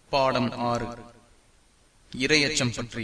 பாடம் ஆறு இரையச்சம் பற்றி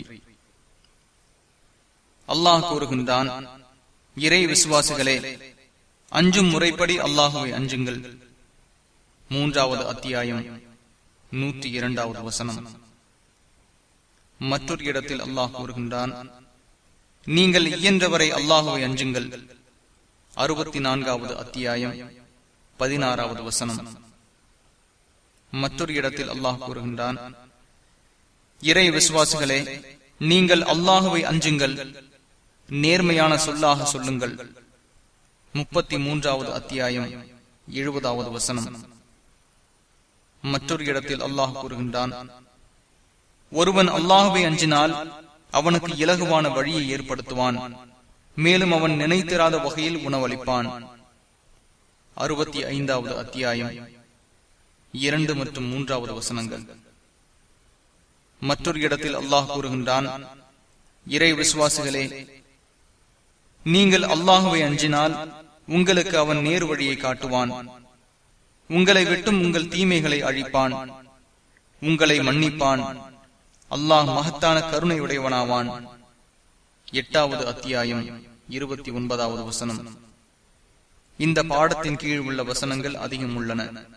அல்லாஹ் கூறுகின்றான் இறை விசுவாசிகளே அஞ்சும் முறைப்படி அல்லாஹுவை அஞ்சுங்கள் மூன்றாவது அத்தியாயம் நூற்றி இரண்டாவது வசனம் மற்றொரு இடத்தில் அல்லாஹ் கூறுகின்றான் நீங்கள் இயன்றவரை அல்லாஹுவை அஞ்சுங்கள் அறுபத்தி நான்காவது அத்தியாயம் பதினாறாவது வசனம் மற்றொரு இடத்தில் அல்லாஹ் கூறுகின்றான் இறை விசுவாசிகளே நீங்கள் அல்லாஹுவை அஞ்சுங்கள் நேர்மையான சொல்லாக சொல்லுங்கள் முப்பத்தி மூன்றாவது அத்தியாயம் எழுபதாவது வசனம் மற்றொரு இடத்தில் அல்லாஹ் கூறுகின்றான் ஒருவன் அல்லாஹுவை அஞ்சினால் அவனுக்கு இலகுவான வழியை ஏற்படுத்துவான் மேலும் அவன் நினைத்திராத வகையில் உணவளிப்பான் அறுபத்தி ஐந்தாவது அத்தியாயம் இரண்டு மற்றும் மூன்றாவது வசனங்கள் மற்றொரு இடத்தில் அல்லாஹ் கூறுகின்றான் இறை விசுவாசிகளே நீங்கள் அல்லாஹுவை அஞ்சினால் உங்களுக்கு அவன் நேரு வழியை காட்டுவான் உங்களை விட்டும் உங்கள் தீமைகளை அழிப்பான் உங்களை மன்னிப்பான் அல்லாஹ் மகத்தான கருணையுடையவனாவான் எட்டாவது அத்தியாயம் இருபத்தி ஒன்பதாவது வசனம் இந்த பாடத்தின் கீழ் உள்ள வசனங்கள் அதிகம் உள்ளன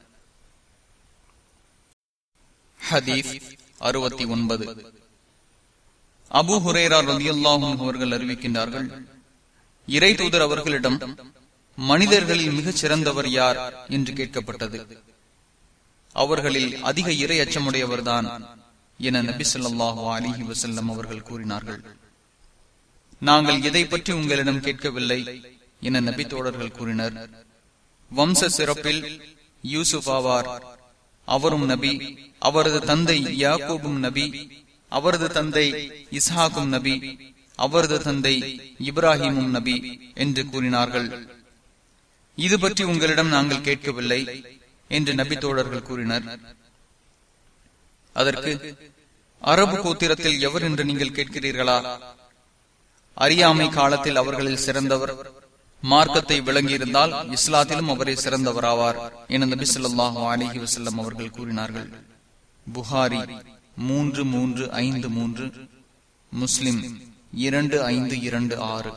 ஹதீஸ் அறுபத்தி ஒன்பது அபு ஹுரேரா ரலியல்லாஹும் அவர்கள் அறிவிக்கின்றார்கள் இறை தூதர் அவர்களிடம் மனிதர்களில் மிகச் சிறந்தவர் யார் என்று கேட்கப்பட்டது அவர்களில் அதிக இறை அச்சமுடையவர்தான் என நபி சொல்லாஹு அலிஹி வசல்லம் அவர்கள் கூறினார்கள் நாங்கள் எதை பற்றி உங்களிடம் கேட்கவில்லை என நபி தோழர்கள் கூறினர் வம்ச சிறப்பில் யூசுப் ஆவார் அவரும் நபி அவரது தந்தை யாக்கூபும் நபி அவரது தந்தை இஸ்ஹாக்கும் நபி அவரது தந்தை இப்ராஹிமும் நபி என்று கூறினார்கள் இது பற்றி உங்களிடம் நாங்கள் கேட்கவில்லை என்று நபி தோழர்கள் கூறினர் அதற்கு அரபு கோத்திரத்தில் எவர் என்று நீங்கள் கேட்கிறீர்களா அறியாமை காலத்தில் அவர்களில் சிறந்தவர் மார்க்கத்தை விளங்கியிருந்தால் இஸ்லாத்திலும் அவரே சிறந்தவராவார் என நபி சொல்லாஹு அலிஹி வசல்லம் அவர்கள் கூறினார்கள் புகாரி மூன்று மூன்று ஐந்து மூன்று முஸ்லிம் இரண்டு ஐந்து இரண்டு ஆறு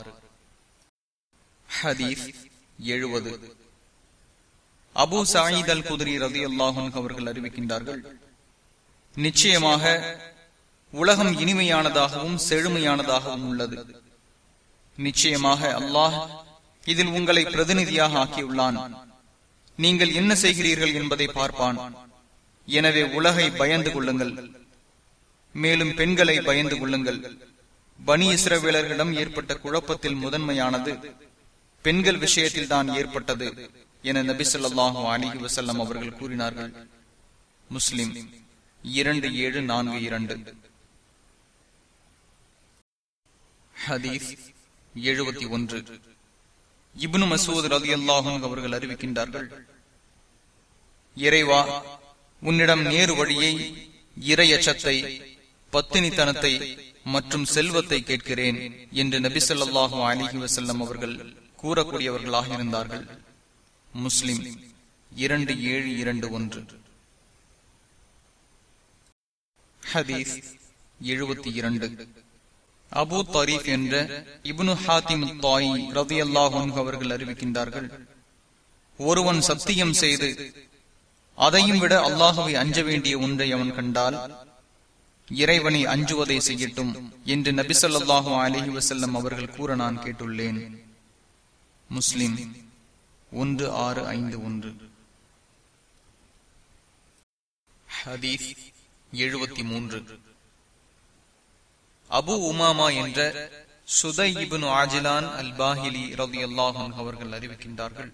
ஹதீஸ் எழுபது அபு சாயித் அல் குதிரி ரதி அல்லாஹன் அவர்கள் அறிவிக்கின்றார்கள் நிச்சயமாக உலகம் இனிமையானதாகவும் செழுமையானதாகவும் உள்ளது நிச்சயமாக அல்லாஹ் இதில் உங்களை பிரதிநிதியாக ஆக்கியுள்ளான் நீங்கள் என்ன செய்கிறீர்கள் என்பதை பார்ப்பான் எனவே உலகை பயந்து கொள்ளுங்கள் மேலும் பெண்களை பயந்து கொள்ளுங்கள் பனி இஸ்ரவேலர்களிடம் ஏற்பட்ட குழப்பத்தில் முதன்மையானது பெண்கள் விஷயத்தில் தான் ஏற்பட்டது என நபி சொல்லாஹு அலிஹி வசல்லம் அவர்கள் கூறினார்கள் முஸ்லிம் இரண்டு ஏழு நான்கு இரண்டு ஹதீஸ் எழுபத்தி ஒன்று இப்னு மசூத் ரதி அல்லாஹும் அவர்கள் அறிவிக்கின்றார்கள் இறைவா உன்னிடம் நேரு வழியை இரையச்சத்தை பத்தினித்தனத்தை மற்றும் செல்வத்தை கேட்கிறேன் என்று நபி சொல்லாஹு அலிஹி வசல்லம் அவர்கள் கூறக்கூடியவர்களாக இருந்தார்கள் முஸ்லிம் இரண்டு ஏழு இரண்டு ஒன்று ஹதீஸ் எழுபத்தி இரண்டு அபு தரீப் என்ற இப்னு ஹாத்திம் தாய் ரவி அல்லாஹன் அவர்கள் அறிவிக்கின்றார்கள் ஒருவன் சத்தியம் செய்து அதையும் விட அல்லாஹுவை அஞ்ச வேண்டிய ஒன்றை அவன் கண்டால் இறைவனை அஞ்சுவதை செய்யட்டும் என்று நபி சொல்லாஹு அலஹி வசல்லம் அவர்கள் கூற நான் கேட்டுள்ளேன் முஸ்லிம் ஒன்று ஆறு ஐந்து ஒன்று ஹதீஸ் எழுபத்தி மூன்று அபு உமாமா என்ற சுதை இபுன் ஆஜிலான் அல் பாஹிலி ரவி அல்லாஹன் அவர்கள் அறிவிக்கின்றார்கள்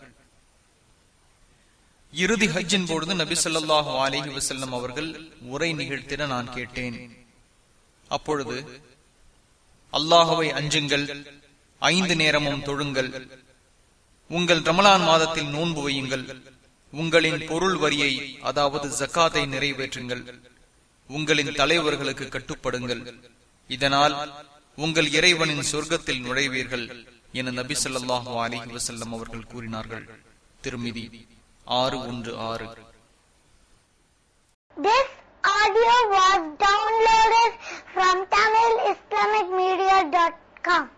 இறுதி ஹஜ்ஜின் பொழுது நபி சொல்லாஹு அலிஹி வசல்லம் அவர்கள் உரை நிகழ்த்திட நான் கேட்டேன் அப்பொழுது அல்லாஹுவை அஞ்சுங்கள் ஐந்து நேரமும் தொழுங்கள் உங்கள் ரமலான் மாதத்தில் நோன்பு வையுங்கள் உங்களின் பொருள் வரியை அதாவது ஜக்காத்தை நிறைவேற்றுங்கள் உங்களின் தலைவர்களுக்கு கட்டுப்படுங்கள் இதனால் உங்கள் இறைவனின் சொர்க்கத்தில் நுழைவீர்கள் என நபி சொல்லாஹு அலிஹி வசல்லம் அவர்கள் கூறினார்கள் திருமிதி ஆறு ஒன்று ஆறு This audio audio was downloaded from TamilIslamicMedia.com.